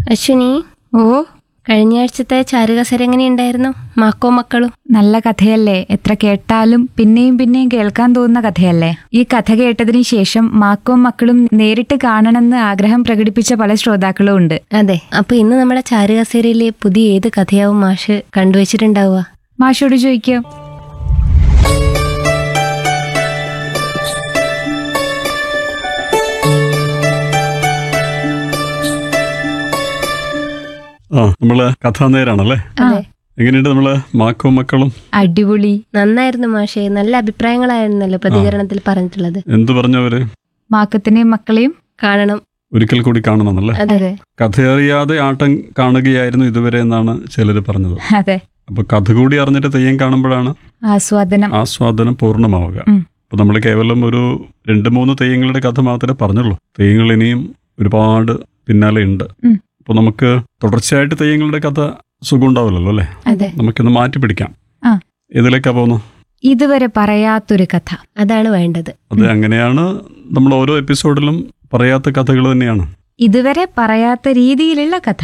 അശ്വിനി ഓ കഴിഞ്ഞ ആഴ്ചത്തെ ചാരുകസര എങ്ങനെയുണ്ടായിരുന്നു മാക്കോ മക്കളും നല്ല കഥയല്ലേ എത്ര കേട്ടാലും പിന്നെയും പിന്നെയും കേൾക്കാൻ തോന്നുന്ന കഥയല്ലേ ഈ കഥ കേട്ടതിന് ശേഷം മാക്കവും മക്കളും നേരിട്ട് കാണണമെന്ന് ആഗ്രഹം പ്രകടിപ്പിച്ച പല ശ്രോതാക്കളും ഉണ്ട് അതെ അപ്പൊ ഇന്ന് നമ്മുടെ ചാരുകസേരയിലെ പുതിയ ഏത് കഥയാവും മാഷ് കണ്ടുവച്ചിട്ടുണ്ടാവുക മാഷോട് ചോദിക്കാം ആ നമ്മള് കഥാനേരാണല്ലേ അതെ എങ്ങനെയുണ്ട് നമ്മള് മാക്കോ മക്കളും അടിപൊളി നന്നായിരുന്നു മാഷെ നല്ല അഭിപ്രായങ്ങളായിരുന്നല്ലോ പ്രതികരണത്തിൽ പറഞ്ഞിട്ടുള്ളത് എന്തു പറഞ്ഞവര് മാക്കത്തിനെയും മക്കളെയും കാണണം ഒരിക്കൽ കൂടി കാണണമെന്നല്ലേ അതെ അതെ കഥയറിയാതെ ആട്ടം കാണുകയായിരുന്നു ഇതുവരെ എന്നാണ് ചിലര് പറഞ്ഞത് അതെ അപ്പൊ കഥ കൂടി അറിഞ്ഞിട്ട് തെയ്യം കാണുമ്പോഴാണ് ആസ്വാദനം ആസ്വാദനം പൂർണ്ണമാവുക ഉം. അപ്പൊ നമ്മൾ കേവലം ഒരു രണ്ട് മൂന്ന് തെയ്യങ്ങളുടെ കഥ മാത്രമേ പറഞ്ഞുള്ളൂ തെയ്യങ്ങൾ ഇനിയും ഒരുപാട് പിന്നാലെ ഉണ്ട് ഉം. അപ്പൊ നമുക്ക് തുടർച്ചയായിട്ട് തെയ്യങ്ങളുടെ കഥ സുഖം ഉണ്ടാവില്ലല്ലോ അല്ലേ അതെ നമുക്കൊന്ന് മാറ്റി പിടിക്കാം ആ. ഏതിലേക്കാ പോകുന്നു ഇതുവരെ പറയാത്തൊരു കഥ അതാണ് വേണ്ടത് അത് അങ്ങനെയാണ് നമ്മൾ ഓരോ എപ്പിസോഡിലും പറയാത്ത കഥകൾ തന്നെയാണ് ഇതുവരെ പറയാത്ത രീതിയിലുള്ള കഥ